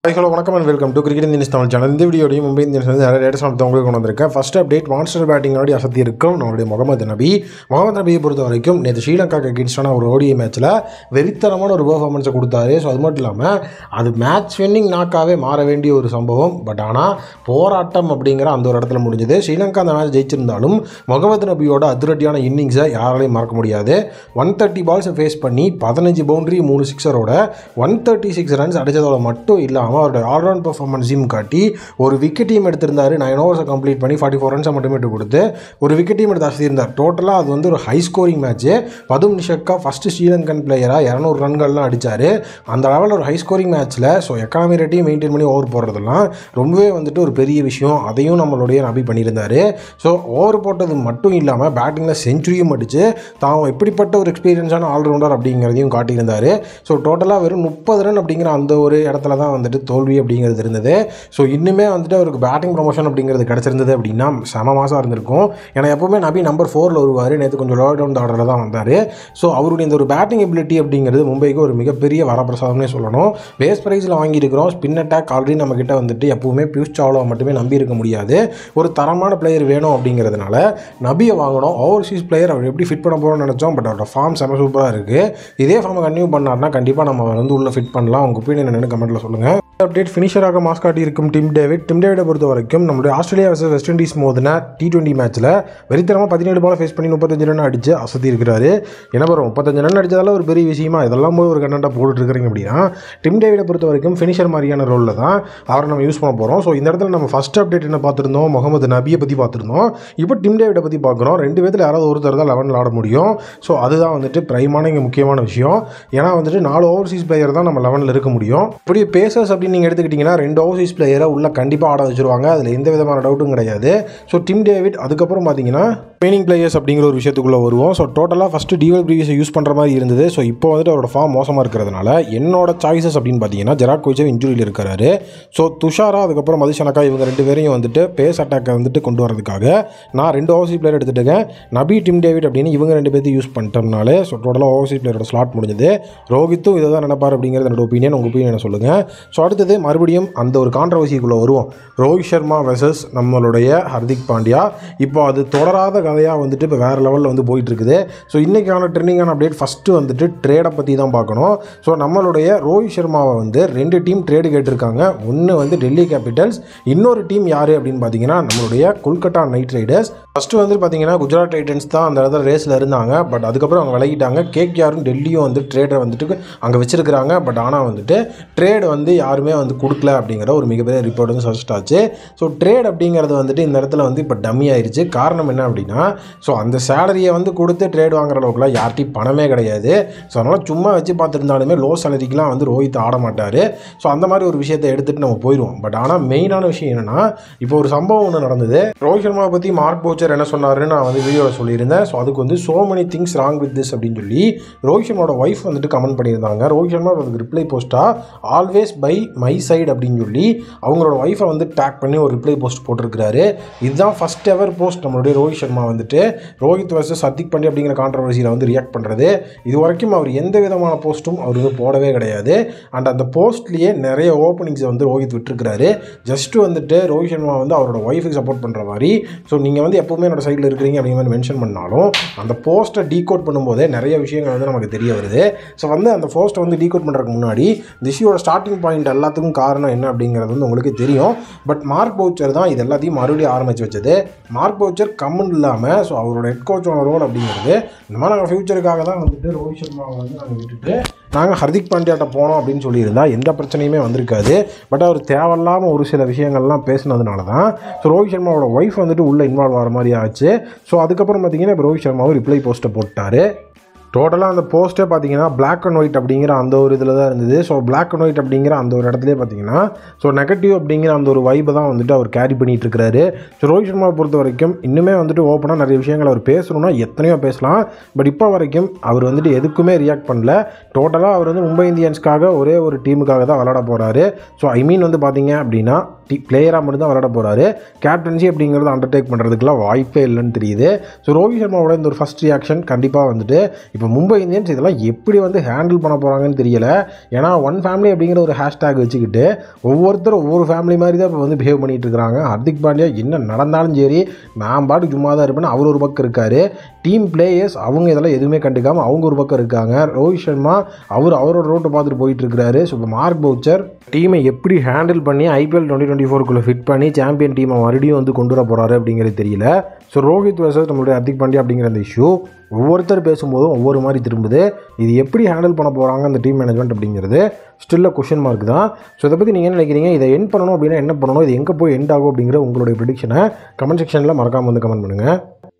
hi hello வணக்கம் and welcome to cricket Indians Tamil channel இந்த வீடியோடையும் மும்பை இந்தியன்ஸ் வந்து நிறைய லேட்டஸ்ட் அப்டேட் உங்களுக்கு கொண்டு வந்திருக்கேன் ஃபர்ஸ்ட் அப்டேட் மான்ஸ்டர் பேட்டிங்கோட அசத்தி இருக்கும் நம்மளுடைய முகமது நபி முகமது நபியை பொறுத்த வரைக்கும் நேற்று ஸ்ரீலங்காக்கு அகேன்ஸ்டான ஒரு ஓடிஐ மேட்ச்சில் வெறித்தனமான ஒரு பெர்ஃபார்மன்ஸை கொடுத்தாரு ஸோ அது மட்டும் இல்லாமல் அது மேட்ச் வின்னிங் நாக்காவே மாற வேண்டிய ஒரு சம்பவம் பட் ஆனால் போராட்டம் அப்படிங்கிற அந்த ஒரு இடத்துல முடிஞ்சது ஸ்ரீலங்கா அந்த மேட்ச் ஜெயிச்சிருந்தாலும் முகமது நபியோட அதிரடியான இன்னிங்ஸை யாராலையும் மறக்க முடியாது ஒன் தேர்ட்டி பால்ஸை ஃபேஸ் பண்ணி பதினஞ்சு பவுண்டரி மூணு சிக்ஸரோட ஒன் தேர்ட்டி சிக்ஸ் ரன்ஸ் அடித்ததோட மட்டும் இல்லாமல் அவரோட ஆல்ரவுண்ட் பர்ஃபார்மன்ஸையும் காட்டி ஒரு விக்கெட்டையும் எடுத்திருந்தாரு நைன் ஓவர்ஸை கம்ப்ளீட் பண்ணி ஃபார்ட்டி ஃபோர் ரன்ஸை மட்டுமே விட்டு கொடுத்து ஒரு விக்கெட்டையும் எடுத்து அசதியிருந்தார் டோட்டலாக அது வந்து ஒரு high scoring match Pathum Nissanka first Sri Lankan பிளேயராக இரநூறு ரன்கள்லாம் அடித்தார் அந்த லெவலில் ஒரு ஹை ஸ்கோரிங் மேட்ச்சில் ஸோ எக்கானமி ரேட்டையும் மெயின்டைன் பண்ணி ஓவர் போடுறதெல்லாம் ரொம்பவே வந்துட்டு ஒரு பெரிய விஷயம் அதையும் நம்மளுடைய நபி பண்ணியிருந்தார் ஸோ ஓவர் போட்டது மட்டும் இல்லாமல் பேட்டிங்கில் செஞ்சுரியும் அடித்து தான் எப்படிப்பட்ட ஒரு எக்ஸ்பீரியன்ஸான ஆல்ரவுண்டர் அப்படிங்கிறதையும் காட்டியிருந்தார் ஸோ டோட்டலாக வெறும் முப்பது ரன் அப்படிங்கிற அந்த ஒரு இடத்துல தான் வந்துட்டு தோல்வி அப்படிங்கிறது இருந்தது ஸோ இன்னுமே வந்துட்டு அவருக்கு பேட்டிங் ப்ரொமோஷன் அப்படிங்கிறது கிடச்சிருந்தது அப்படின்னா செம மாதம் இருந்திருக்கும் ஏன்னா எப்போவுமே நபி நம்பர் ஃபோரில் வருவார் நேற்று கொஞ்சம் லோ டவுன் ஆர்டரில் தான் வந்தார் ஸோ அவருடைய இந்த ஒரு பேட்டிங் எபிலிட்டி அப்படிங்கிறது மும்பைக்கு ஒரு மிகப்பெரிய வரப்பிரசாதம்னே சொல்லணும் பேஸ் ப்ரைஸில் வாங்கியிருக்கிறோம் ஸ்பின் அட்டாக் ஆல்ரெடி நம்மக்கிட்ட வந்துட்டு எப்பவுமே பியூஷ் சாவ்லாவை மட்டுமே நம்பி இருக்க முடியாது ஒரு தரமான பிளேயர் வேணும் அப்படிங்கிறதுனால நபியை வாங்கணும் ஓவர்சீஸ் பிளேயர் அவர் எப்படி ஃபிட் பண்ண போகிறோம்னு நினச்சோம் பட் அவரோட ஃபார்ம் செம சூப்பராக இருக்குது இதே ஃபார்மை கண்டினியூ பண்ணார்னா கண்டிப்பாக நம்ம வந்து உள்ளே ஃபிட் பண்ணலாம் உங்கள் ஒப்பீனியன் என்னென்னு கமெண்ட்டில் சொல்லுங்கள் அப்டேட் ஃபினிஷராக மாஸ் காட்டி இருக்கும் டிம் டேவிட் டிம் டேவிடை பொறுத்த வரைக்கும் நம்மளுடைய ஆஸ்திரேலியா வர்சஸ் வெஸ்ட் இண்டீஸ் மோதின டி டுவெண்ட்டி மேட்ச்சில் வெறித்தனமாக பதினேழு பால் ஃபேஸ் பண்ணி முப்பத்தஞ்சு ரன் அடித்து அசதி இருக்கிறாரு என்ன பண்ணுறோம் முப்பத்தஞ்சு ரன் அடித்ததால ஒரு பெரிய விஷயமா இதெல்லாம் போய் ஒரு கண்டென்ட்டாக போட்டுட்டு இருக்கிறீங்க அப்படின்னா டிம் டேவிடை பொறுத்த வரைக்கும் ஃபினிஷர் மாதிரியான ரோலில் தான் அவரை நம்ம யூஸ் பண்ண போகிறோம் ஸோ இந்த இடத்துல நம்ம ஃபஸ்ட் அப்டேட் என்ன பார்த்துருந்தோம் முகமது நபியை பற்றி பார்த்துருந்தோம் இப்போ டிம் டேவிடை பற்றி பார்க்குறோம் ரெண்டு பேர்த்தில் யாராவது ஒருத்தர் தான் லெவனில் ஆட முடியும் ஸோ அதுதான் வந்துட்டு ப்ரைமான இங்கே முக்கியமான விஷயம் ஏன்னா வந்துட்டு நாலு ஓவர்சீஸ் பிளேயர் தான் நம்ம லெவனில் இருக்க முடியும் இப்படி பேசர்ஸ் அப்படின்னு நீங்கள் எடுத்துக்கிட்டிங்கன்னா ரெண்டு ஓவர்சீஸ் பிளேயரை உள்ள கண்டிப்பாக ஆட வச்சுருவாங்க அதில் எந்த விதமான டவுட்டும் கிடையாது ஸோ டிம் டேவிட் அதுக்கப்புறம் பார்த்தீங்கன்னா ட்ரைனிங் பிளேயர்ஸ் அப்படிங்கிற ஒரு விஷயத்துக்குள்ளே வருவோம் ஸோ டோட்டலாக ஃபஸ்ட்டு டிவல் ப்ரீவியஸை யூஸ் பண்ணுற மாதிரி இருந்தது ஸோ இப்போ வந்துட்டு அவரோட ஃபார்ம் மோசமாக இருக்கிறதுனால என்னோட சாய்ஸஸ் அப்படின்னு பார்த்தீங்கன்னா ஜெராக் கோச்சர் இன்ஜுரியில் இருக்கிறாரு ஸோ துஷாரா அதுக்கப்புறம் மதுஷனக்கா இவங்க ரெண்டு பேரையும் வந்துட்டு பேஸ் அட்டாக்கை வந்துட்டு கொண்டு வரதுக்காக நான் ரெண்டு ஓவர்சீஸ் பிளேயர் எடுத்துட்டுக்கேன் நபி டிம் டேவிட் அப்படின்னு இவங்க ரெண்டு பேர்த்தையும் யூஸ் பண்ணிட்டோம்னாலே ஸோ டோட்டலாக ஓவர்சீஸ் பிளேயரோட ஸ்லாட் முடிஞ்சது ரோஹித்தும் இதை தான் நினைப்பார் அப்படிங்கிறது என்னோட ஒப்பீனியன் உங்கள் ஒப்பீனியன் சொல்லுங்கள் ஸோ அடுத்தது மறுபடியும் அந்த ஒரு கான்ட்ரவர்சிக்குள்ளே வருவோம் ரோஹித் சர்மா வெர்சஸ் நம்மளுடைய ஹர்திக் பாண்டியா இப்போ அது தொடராத கதையாக வந்துட்டு இப்போ வேறு லெவலில் வந்து போயிட்டு இருக்குது ஸோ இன்றைக்கான ட்ரெண்டிங்கான அப்டேட் ஃபஸ்ட்டு வந்துட்டு ட்ரேடை பற்றி தான் பார்க்கணும் ஸோ நம்மளுடைய ரோஹித் சர்மாவை வந்து ரெண்டு டீம் ட்ரேடு கேட்டிருக்காங்க ஒன்று வந்து டெல்லி கேபிட்டல்ஸ் இன்னொரு டீம் யார் அப்படின்னு பார்த்தீங்கன்னா நம்மளுடைய கொல்கட்டா நைட் ரைடர்ஸ் ஃபஸ்ட்டு வந்து பார்த்தீங்கன்னா குஜராத் டைட்டன்ஸ் தான் அந்த இடத்துல ரேஸில் இருந்தாங்க பட் அதுக்கப்புறம் அவங்க விலகிட்டாங்க கேகேஆரும் டெல்லியும் வந்து ட்ரேடை வந்துட்டு அங்கே வச்சிருக்கிறாங்க பட் ஆனால் வந்துட்டு ட்ரேடு வந்து யாருமே வந்து கொடுக்கல அப்படிங்கிற ஒரு மிகப்பெரிய ரிப்போர்ட் வந்து சஜஸ்ட் ஆச்சு ஸோ ட்ரேட் அப்படிங்கிறது வந்துட்டு இந்த இடத்துல வந்து இப்போ டம்மி ஆயிடுச்சு காரணம் என்ன அப்படின்னா ஸோ அந்த சேலரியை வந்து கொடுத்து ட்ரேட் வாங்குற அளவுக்குலாம் யார்ட்டையும் பணமே கிடையாது ஸோ அதனால் சும்மா வச்சு பார்த்துருந்தாலுமே லோ சேலரிக்கெலாம் வந்து ரோஹித் ஆட மாட்டார் ஸோ அந்த மாதிரி ஒரு விஷயத்தை எடுத்துகிட்டு நம்ம போயிடுவோம் பட் ஆனால் மெயினான விஷயம் என்னென்னா இப்போ ஒரு சம்பவம் ஒன்று நடந்தது ரோஹித் சர்மாவை பற்றி மார்க் போச்சர் என்ன சொன்னாருன்னு நான் வந்து வீடியோவில் சொல்லியிருந்தேன் ஸோ அதுக்கு வந்து so many things wrong with this அப்படின்னு சொல்லி ரோஹித் சர்மாவோட ஒய்ஃப் வந்துட்டு கமெண்ட் பண்ணியிருந்தாங்க ரோஹித் சர்மா அதுக்கு ரிப்ளை போஸ்ட்டாக ஆல்வேஸ் பை மை சைடு அப்படின்னு சொல்லி அவங்களோட ஒய்ஃபை வந்து டேக் பண்ணி ஒரு ரிப்ளை போஸ்ட் போட்டிருக்கிறாரு இதுதான் ஃபஸ்ட் எவர் போஸ்ட் நம்மளுடைய ரோஹித் சர்மா வந்துட்டு ரோஹித் வர்சஸ் ஹர்திக் பாண்டியா அப்படிங்கிற கான்ட்ரவர்சியில் வந்து ரியாக்ட் பண்ணுறது இது வரைக்கும் அவர் எந்த விதமான போஸ்ட்டும் அவர் வந்து போடவே கிடையாது அண்ட் அந்த போஸ்ட்லேயே நிறைய ஓப்பனிங்ஸை வந்து ரோஹித் விட்டுருக்கிறாரு ஜஸ்ட் வந்துட்டு ரோஹித் சர்மா வந்து அவரோட ஒய்ஃபுக்கு சப்போர்ட் பண்ணுற மாதிரி ஸோ நீங்கள் வந்து எப்போவுமே என்னோட சைடில் இருக்கிறீங்க அப்படிங்கிற மாதிரி மென்ஷன் பண்ணாலும் அந்த போஸ்ட்டை டீகோட் பண்ணும்போதே நிறைய விஷயங்கள் வந்து நமக்கு தெரிய வருது ஸோ வந்து அந்த போஸ்ட்டை வந்து டீகோட் பண்ணுறதுக்கு முன்னாடி திஷியோட ஸ்டார்டிங் பாயிண்ட் எல்லாத்துக்கும் காரணம் என்ன அப்படிங்கிறது வந்து உங்களுக்கு தெரியும் பட் மார்க் பவுச்சர் தான் இது எல்லாத்தையும் மறுபடியும் ஆரம்பித்து வச்சது மார்க் பவுச்சர் கம்மன் இல்லாமல் ஸோ அவரோட ஹெட் கோச்சோட ரோல் அப்படிங்கிறது இந்த மாதிரி நாங்கள் ஃபியூச்சருக்காக தான் வந்துட்டு ரோஹித் சர்மாவை வந்து நாங்கள் விட்டுட்டு நாங்கள் ஹர்திக் பாண்டியாட்ட போனோம் அப்படின்னு சொல்லியிருந்தா எந்த பிரச்சனையுமே வந்திருக்காது பட் அவர் தேவையில்லாமல் ஒரு சில விஷயங்கள்லாம் பேசினதுனால தான் ஸோ ரோஹித் சர்மாவோட ஒய்ஃப் வந்துட்டு உள்ளே இன்வால்வ் ஆகிற மாதிரி ஆச்சு ஸோ அதுக்கப்புறம் பார்த்தீங்கன்னா இப்போ ரோஹித் சர்மாவும் ரிப்ளை போஸ்ட்டை போட்டார் டோட்டலாக அந்த போஸ்ட்டே பார்த்தீங்கன்னா பிளாக் அண்ட் ஒயிட் அப்படிங்கிற அந்த ஒரு இதில் தான் இருந்தது ஸோ பிளாக் அண்ட் ஒயிட் அப்படிங்கிற அந்த ஒரு இடத்துலேயே பார்த்தீங்கன்னா ஸோ நெகட்டிவ் அப்படிங்கிற அந்த ஒரு வைப்பை தான் வந்துட்டு அவர் கேரி பண்ணிகிட்டு இருக்கிறாரு ஸோ ரோஹித் சர்மாவை பொறுத்த வரைக்கும் இன்னுமே வந்துட்டு ஓப்பனாக நிறைய விஷயங்கள் அவர் பேசணும்னா எத்தனையோ பேசலாம் பட் இப்போ வரைக்கும் அவர் வந்துட்டு எதுக்குமே ரியாக்ட் பண்ணல டோட்டலாக அவர் வந்து மும்பை இந்தியன்ஸ்க்காக ஒரே ஒரு டீமுக்காக தான் விளாட போகிறாரு ஸோ ஐ மீன் வந்து பார்த்தீங்க அப்படின்னா டி பிளேயராக மட்டும் தான் விளாட போகிறாரு கேப்டன்சி அப்படிங்கிறது அண்டர்டேக் பண்ணுறதுக்குலாம் வாய்ப்பே இல்லைன்னு தெரியுது ஸோ ரோஹித் சர்மாவோட இந்த ஒரு ஃபஸ்ட் ரியாக்ஷன் கண்டிப்பாக வந்துட்டு இப்போ இப்போ மும்பை இந்தியன்ஸ் இதெல்லாம் எப்படி வந்து ஹேண்டில் பண்ண போகிறாங்கன்னு தெரியல ஏன்னா ஒன் ஃபேமிலி அப்படிங்கிற ஒரு ஹேஷ்டேக் வச்சுக்கிட்டு ஒவ்வொருத்தரும் ஒவ்வொரு ஃபேமிலி மாதிரி தான் இப்போ வந்து பிஹேவ் பண்ணிட்டு இருக்காங்க ஹர்திக் பாண்டியா என்ன நடந்தாலும் சரி நான் பாட்டு சும்மா தான் இருப்பேன்னு அவர் ஒரு பக்கம் இருக்கார் டீம் பிளேயர்ஸ் அவங்க இதெல்லாம் எதுவுமே கண்டுக்காமல் அவங்க ஒரு பக்கம் இருக்காங்க ரோஹித் சர்மா அவர் அவரோட ரோட்டை பார்த்துட்டு போயிட்டு இருக்காரு ஸோ இப்போ மார்க் பவுச்சர் டீமை எப்படி ஹேண்டில் பண்ணி ஐபிஎல் டுவெண்ட்டி டுவெண்ட்டி ஃபோருக்குள்ளே ஃபிட் பண்ணி சாம்பியன் டீமை மறுபடியும் வந்து கொண்டு வர போகிறாரு அப்படிங்கிறது தெரியல ஸோ ரோஹித் வர்சஸ் நம்மளுடைய ஹர்திக் பாண்டியா அப்படிங்கிற அந்த இஷ்யூ ஒவ்வொருத்தர் பேசும்போதும் ஒவ்வொரு மாதிரி திரும்புது இது எப்படி ஹேண்டில் பண்ண போகிறாங்க அந்த டீம் மேனேஜ்மெண்ட் அப்படிங்கிறது ஸ்டில்ல கொஷின் மார்க் தான் ஸோ இதை பற்றி நீங்கள் என்ன நினைக்கிறீங்க இதை என் பண்ணணும் அப்படின்னா என்ன பண்ணணும் இது எங்கே போய் எண்ட் ஆகும் அப்படிங்கிற உங்களுடைய ப்ரிடிக்ஷனை கமெண்ட் செக்ஷனில் மறக்காமல் வந்து கமெண்ட் பண்ணுங்கள்